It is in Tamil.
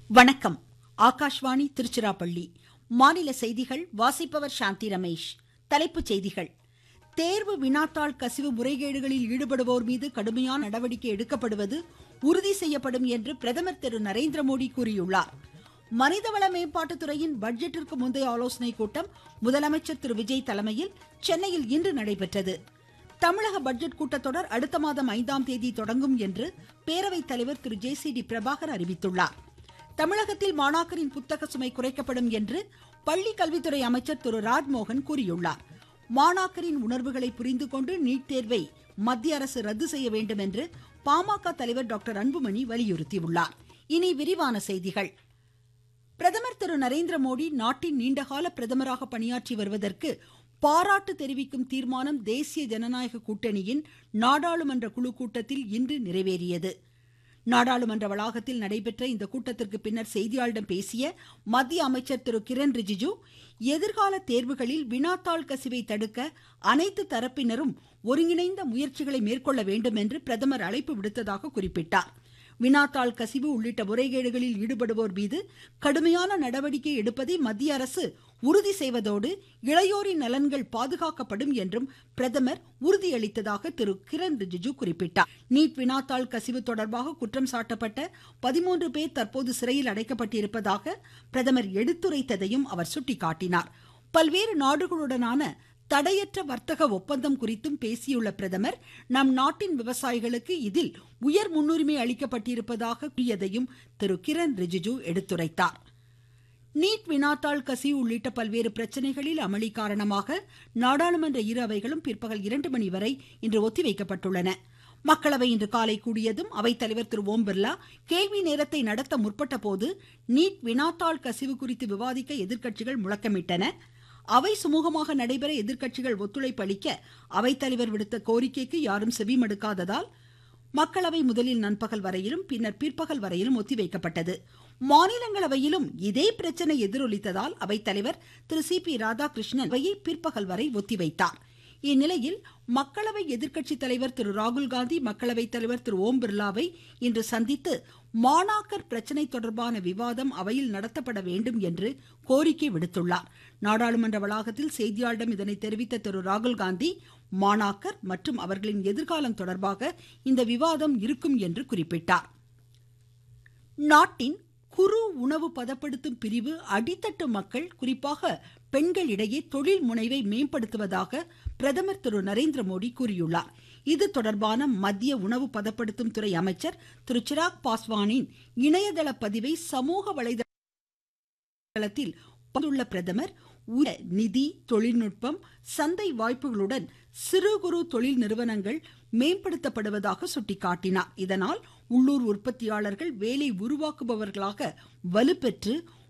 வணக்கம் ஆகாஷ்வாணி திருச்சிராப்பள்ளி மாநில செய்திகள் வாசிப்பவர் சாந்தி ரமேஷ் தலைப்புச் செய்திகள் தேர்வு வினாத்தாள் கசிவு முறைகேடுகளில் ஈடுபடுவோர் மீது கடுமையான நடவடிக்கை எடுக்கப்படுவது உறுதி செய்யப்படும் என்று பிரதமர் திரு நரேந்திர மோடி கூறியுள்ளார் மனிதவள மேம்பாட்டுத்துறையின் பட்ஜெட்டிற்கு முந்தைய ஆலோசனைக் கூட்டம் முதலமைச்சர் திரு விஜய் தலைமையில் சென்னையில் இன்று நடைபெற்றது தமிழக பட்ஜெட் கூட்டத்தொடர் அடுத்த மாதம் ஐந்தாம் தேதி தொடங்கும் என்று பேரவைத் தலைவர் திரு ஜே சி டி பிரபாகர் அறிவித்துள்ளார் தமிழகத்தில் மாணாக்கரின் புத்தக சுமை குறைக்கப்படும் என்று பள்ளி கல்வித்துறை அமைச்சர் திரு ராஜ்மோகன் கூறியுள்ளார் மாணாக்கரின் உணர்வுகளை புரிந்து கொண்டு நீட் தேர்வை மத்திய அரசு ரத்து செய்ய வேண்டும் என்று பாமக தலைவர் டாக்டர் அன்புமணி வலியுறுத்தியுள்ளார் இனி விரிவான செய்திகள் பிரதமர் திரு நரேந்திர மோடி நாட்டின் நீண்டகால பிரதமராக பணியாற்றி வருவதற்கு பாராட்டு தெரிவிக்கும் தீர்மானம் தேசிய ஜனநாயக கூட்டணியின் நாடாளுமன்ற குழு கூட்டத்தில் இன்று நிறைவேறியது நாடாளுமன்ற வளாகத்தில் நடைபெற்ற இந்த கூட்டத்திற்கு பின்னர் செய்தியாளர்களிடம் பேசிய மத்திய அமைச்சர் திரு கிரண் ரிஜிஜு எதிர்கால தேர்வுகளில் வினாத்தாள் கசிவை தடுக்க அனைத்து தரப்பினரும் ஒருங்கிணைந்த முயற்சிகளை மேற்கொள்ள வேண்டும் என்று பிரதமர் அழைப்பு விடுத்ததாக குறிப்பிட்டார் வினாத்தாள் கசிவு உள்ளிட்ட முறைகேடுகளில் ஈடுபடுவோர் மீது கடுமையான நடவடிக்கை எடுப்பதை மத்திய அரசு உறுதி செய்வதோடு இளையோரின் நலன்கள் பாதுகாக்கப்படும் என்றும் பிரதமர் உறுதியளித்ததாக திரு கிரண் ரிஜிஜு குறிப்பிட்டார் நீட் வினாத்தாள் கசிவு தொடர்பாக குற்றம் சாட்டப்பட்ட பதிமூன்று பேர் தற்போது சிறையில் அடைக்கப்பட்டிருப்பதாக பிரதமர் எடுத்துரைத்ததையும் அவர் சுட்டிக்காட்டினார் பல்வேறு நாடுகளுடனான தடையற்ற வர்த்தக ஒப்பந்தம் குறித்தும் பேசியுள்ள பிரதமர் நம் நாட்டின் விவசாயிகளுக்கு இதில் உயர் முன்னுரிமை அளிக்கப்பட்டிருப்பதாக கூறியதையும் திரு கிரண் ரிஜிஜு எடுத்துரைத்தார் நீட் வினாத்தாள் கசிவு உள்ளிட்ட பல்வேறு பிரச்சனைகளில் அமளி காரணமாக நாடாளுமன்ற இரு அவைகளும் பிற்பகல் இரண்டு மணி வரை இன்று ஒத்திவைக்கப்பட்டுள்ளன மக்களவை இன்று காலை கூடியதும் அவைத்தலைவர் திரு ஓம் பிர்லா கேள்வி நேரத்தை நடத்த முற்பட்ட போது நீட் வினாத்தாள் கசிவு குறித்து விவாதிக்க எதிர்க்கட்சிகள் முழக்கமிட்டன அவை சுமூகமாக நடைபெற எதிர்க்கட்சிகள் ஒத்துழைப்பு அளிக்க அவைத்தலைவர் விடுத்த கோரிக்கைக்கு யாரும் செவிமடுக்காததால் மக்களவை முதலில் நண்பகல் வரையிலும் பின்னர் பிற்பகல் வரையிலும் ஒத்திவைக்கப்பட்டது மாநிலங்களவையிலும் இதே பிரச்சனை எதிரொலித்ததால் அவைத்தலைவர் திரு சி பி ராதாகிருஷ்ணன் அவையை பிற்பகல் வரை ஒத்திவைத்தார் இந்நிலையில் மக்களவை எதிர்க்கட்சி தலைவர் திரு ராகுல்காந்தி மக்களவைத் தலைவர் திரு ஓம் பிர்லாவை இன்று சந்தித்து மாணாக்கர் பிரச்சனை தொடர்பான விவாதம் அவையில் நடத்தப்பட வேண்டும் என்று கோரிக்கை விடுத்துள்ளார் நாடாளுமன்ற வளாகத்தில் செய்தியாளரிடம் இதனை தெரிவித்த திரு ராகுல்காந்தி மாணாக்கர் மற்றும் அவர்களின் எதிர்காலம் தொடர்பாக இந்த விவாதம் இருக்கும் என்று குறிப்பிட்டார் நாட்டின் குறு உணவு பதப்படுத்தும் பிரிவு அடித்தட்டு மக்கள் குறிப்பாக பெண்களிடையே தொழில் முனைவை மேம்படுத்துவதாக பிரதமர் திரு நரேந்திர மோடி கூறியுள்ளார் இது தொடர்பான மத்திய உணவு பதப்படுத்தும் துறை அமைச்சர் திரு சிராக் பாஸ்வானின் இணையதள பதிவை சமூக வலைதளத்தில் பகிர்ந்துள்ள பிரதமர் உரிய நிதி தொழில்நுட்பம் சந்தை வாய்ப்புகளுடன் சிறு குறு தொழில் நிறுவனங்கள் மேம்படுத்தப்படுவதாக சுட்டிக்காட்டினார் இதனால் உள்ளூர் உற்பத்தியாளர்கள் வேலை உருவாக்குபவர்களாக வலுப்பெற்று